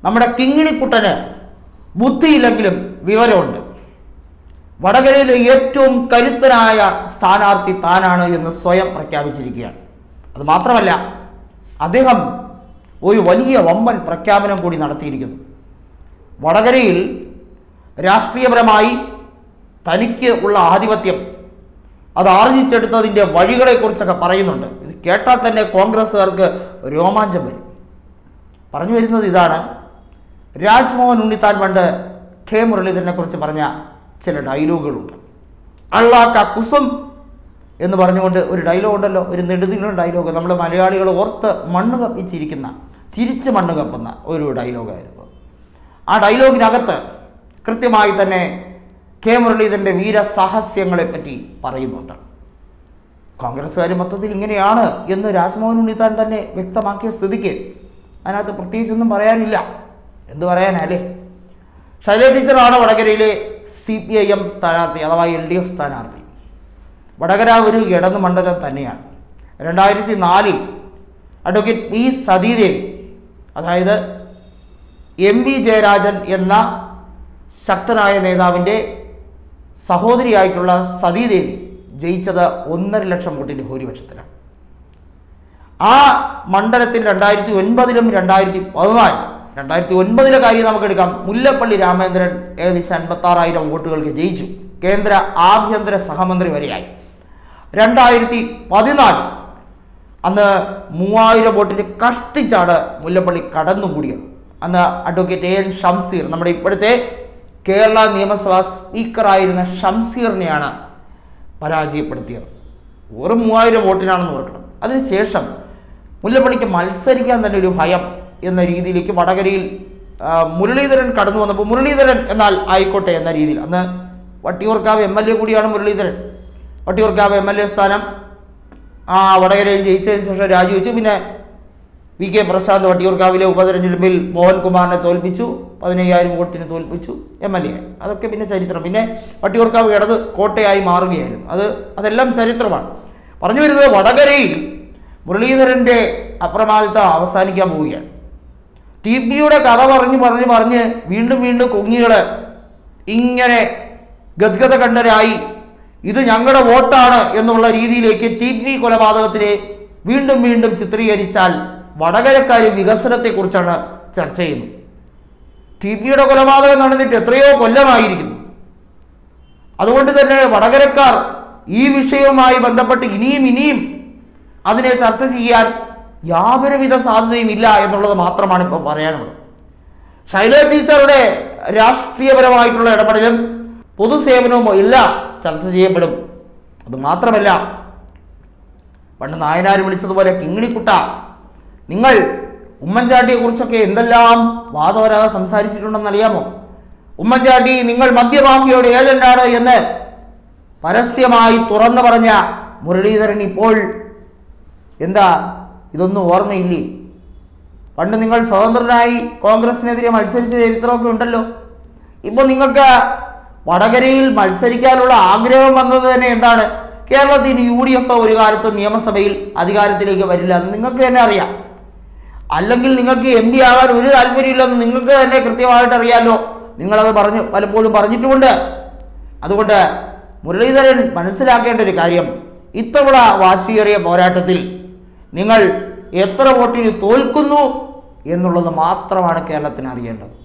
നമ്മുടെ കിങ്ങിണിക്കുട്ടന് ബുദ്ധിയില്ലെങ്കിലും വിവരമുണ്ട് വടകരയിലെ ഏറ്റവും കരുത്തനായ സ്ഥാനാർത്ഥി താനാണ് എന്ന് സ്വയം പ്രഖ്യാപിച്ചിരിക്കുകയാണ് അത് മാത്രമല്ല അദ്ദേഹം ഒരു വലിയ വമ്പൻ പ്രഖ്യാപനം കൂടി നടത്തിയിരിക്കുന്നു വടകരയിൽ രാഷ്ട്രീയപരമായി തനിക്ക് ഉള്ള ആധിപത്യം അത് ആർജിച്ചെടുത്തതിൻ്റെ വഴികളെക്കുറിച്ചൊക്കെ പറയുന്നുണ്ട് ഇത് കേട്ടാൽ തന്നെ കോൺഗ്രസ്സുകാർക്ക് രോമാഞ്ചം വരും പറഞ്ഞു വരുന്നത് ഇതാണ് രാജ്മോഹൻ ഉണ്ണിത്താൻ പണ്ട് കെ മുരളീധരനെ കുറിച്ച് പറഞ്ഞ ചില ഡയലോഗുകളുണ്ട് അള്ളാക്ക കുസും എന്ന് പറഞ്ഞുകൊണ്ട് ഒരു ഡയലോഗ് ഉണ്ടല്ലോ ഒരു നെടുതിലുള്ള ഡയലോഗ് നമ്മൾ മലയാളികൾ ഓർത്ത് മണ്ണ് കപ്പിച്ചിരിക്കുന്ന ചിരിച്ച് മണ്ണ് കപ്പുന്ന ഒരു ഡയലോഗായിരുന്നു ആ ഡയലോഗിനകത്ത് കൃത്യമായി തന്നെ കെ മുരളീധരൻ്റെ വീരസാഹസ്യങ്ങളെ പറ്റി പറയുന്നുണ്ട് കോൺഗ്രസ്സുകാർ മൊത്തത്തിൽ ഇങ്ങനെയാണ് എന്ന് രാജ്മോഹൻ ഉണ്ണിത്താൻ തന്നെ വ്യക്തമാക്കിയ സ്ഥിതിക്ക് അതിനകത്ത് പ്രത്യേകിച്ചൊന്നും പറയാനില്ല എന്ത് പറയാനല്ലേ ശൈല ടീച്ചറാണ് വടകരയിലെ സി പി ഐ എം സ്ഥാനാർത്ഥി അഥവാ എൽ ഡി എഫ് സ്ഥാനാർത്ഥി വടകര ഒരു ഇടതു മണ്ഡലം തന്നെയാണ് രണ്ടായിരത്തി നാലിൽ അഡ്വക്കേറ്റ് പി സതീദേവി അതായത് എം വി ജയരാജൻ എന്ന ശക്തനായ നേതാവിൻ്റെ സഹോദരിയായിട്ടുള്ള സതീദേവി ജയിച്ചത് ഒന്നര ലക്ഷം വോട്ടിൻ്റെ ഭൂരിപക്ഷത്തിലാണ് ആ മണ്ഡലത്തിൽ രണ്ടായിരത്തി ഒൻപതിലും രണ്ടായിരത്തി പതിനാലിലും രണ്ടായിരത്തി ഒൻപതിലെ കാര്യം നമുക്ക് എടുക്കാം മുല്ലപ്പള്ളി രാമചന്ദ്രൻ ഏകദേശം അൻപത്തി ആറായിരം വോട്ടുകൾക്ക് ജയിച്ചു കേന്ദ്ര ആഭ്യന്തര സഹമന്ത്രി വരെയായി രണ്ടായിരത്തി പതിനാല് അന്ന് മൂവായിരം വോട്ടിന് കഷ്ടിച്ചാണ് മുല്ലപ്പള്ളി കടന്നുകൂടിയത് അന്ന് അഡ്വക്കേറ്റ് എ എൻ ഷംസീർ നമ്മുടെ ഇപ്പോഴത്തെ കേരള നിയമസഭാ സ്പീക്കറായിരുന്ന ഷംസീറിനെയാണ് പരാജയപ്പെടുത്തിയത് വെറും മൂവായിരം വോട്ടിനാണെന്ന് ഓർക്കണം അതിനുശേഷം മുല്ലപ്പള്ളിക്ക് മത്സരിക്കാൻ തന്നെ ഒരു ഭയം എന്ന രീതിയിലേക്ക് വടകരയിൽ ആ, മുരളീധരൻ കടന്നു വന്നപ്പോൾ മുരളീധരൻ എന്നാൽ ആയിക്കോട്ടെ എന്ന രീതിയിൽ അന്ന് വട്ടിയൂർക്കാവ് എം എൽ എ കൂടിയാണ് Muraleedharan Vattiyoorkavu M L A സ്ഥാനം ആ വടകരയിൽ ജയിച്ചതിന് ശേഷം രാജിവെച്ചു പിന്നെ വി കെ പ്രശാന്ത് വട്ടിയൂർക്കാവിലെ ഉപതെരഞ്ഞെടുപ്പിൽ മോഹൻകുമാറിനെ തോൽപ്പിച്ചു പതിനയ്യായിരം വോട്ടിന് തോൽപ്പിച്ചു എം എൽ എ അതൊക്കെ പിന്നെ ചരിത്രം പിന്നെ വട്ടിയൂർക്കാവ് ഇടത് കോട്ടയായി മാറുകയായിരുന്നു അത് അതെല്ലാം ചരിത്രമാണ് പറഞ്ഞു വരുന്നത് വടകരയിൽ മുരളീധരൻ്റെ അപ്രമാദിത്വം അവസാനിക്കാൻ പോവുകയാണ് ടി പിയുടെ കഥ പറഞ്ഞ് പറഞ്ഞ് പറഞ്ഞ് വീണ്ടും വീണ്ടും കുങ്ങികൾ ഇങ്ങനെ ഗദ്ഗത കണ്ടരായി ഇത് ഞങ്ങളുടെ വോട്ടാണ് എന്നുള്ള രീതിയിലേക്ക് ടി പി കൊലപാതകത്തിനെ വീണ്ടും വീണ്ടും ചിത്രീകരിച്ചാൽ വടകരക്കാർ വികസനത്തെക്കുറിച്ചാണ് ചർച്ച ചെയ്യുന്നത് ടി പിയുടെ കൊലപാതകം നടന്നിട്ട് എത്രയോ കൊല്ലമായിരിക്കുന്നു അതുകൊണ്ട് തന്നെ വടകരക്കാർ ഈ വിഷയവുമായി ബന്ധപ്പെട്ട് ഇനിയും ഇനിയും അതിനെ ചർച്ച ചെയ്യാൻ യാതൊരുവിധ സാധ്യതയും ഇല്ല എന്നുള്ളത് മാത്രമാണ് ഇപ്പോൾ പറയാനുള്ളത് ശൈല ടീച്ചറുടെ രാഷ്ട്രീയപരമായിട്ടുള്ള ഇടപെടലും പൊതുസേവനവും എല്ലാം ചർച്ച ചെയ്യപ്പെടും അത് മാത്രമല്ല പണ്ട് നായനാർ വിളിച്ചതുപോലെ കിങ്ങിണിക്കുട്ട നിങ്ങൾ ഉമ്മൻചാണ്ടിയെ കുറിച്ചൊക്കെ എന്തെല്ലാം വാദോരാതെ സംസാരിച്ചിട്ടുണ്ടെന്നറിയാമോ ഉമ്മൻചാണ്ടി നിങ്ങൾ മദ്യമാഫിയയുടെ ഏജന്റാണ് എന്ന് പരസ്യമായി തുറന്നു പറഞ്ഞ മുരളീധരൻ ഇപ്പോൾ എന്താ ഇതൊന്നും ഓർമ്മയില്ലേ പണ്ട് നിങ്ങൾ സ്വതന്ത്രനായി കോൺഗ്രസിനെതിരെ മത്സരിച്ച ചരിത്രമൊക്കെ ഉണ്ടല്ലോ ഇപ്പോൾ നിങ്ങൾക്ക് വടകരയിൽ മത്സരിക്കാനുള്ള ആഗ്രഹം വന്നത് തന്നെ എന്താണ് കേരളത്തിൽ യു ഡി എഫ് ഒരു കാലത്ത് നിയമസഭയിൽ അധികാരത്തിലേക്ക് വരില്ല എന്ന് നിങ്ങൾക്ക് തന്നെ അറിയാം അല്ലെങ്കിൽ നിങ്ങൾക്ക് എം പി ആകാൻ ഒരു താല്പര്യമില്ലെന്ന് നിങ്ങൾക്ക് തന്നെ കൃത്യമായിട്ട് അറിയാമല്ലോ നിങ്ങളത് പറഞ്ഞു പലപ്പോഴും പറഞ്ഞിട്ടുമുണ്ട് അതുകൊണ്ട് മുരളീധരൻ മനസ്സിലാക്കേണ്ട ഒരു കാര്യം ഇത്തവണ വാശിയേറിയ പോരാട്ടത്തിൽ നിങ്ങൾ എത്ര വോട്ടിന് തോൽക്കുന്നു എന്നുള്ളത് മാത്രമാണ് കേരളത്തിന് അറിയേണ്ടത്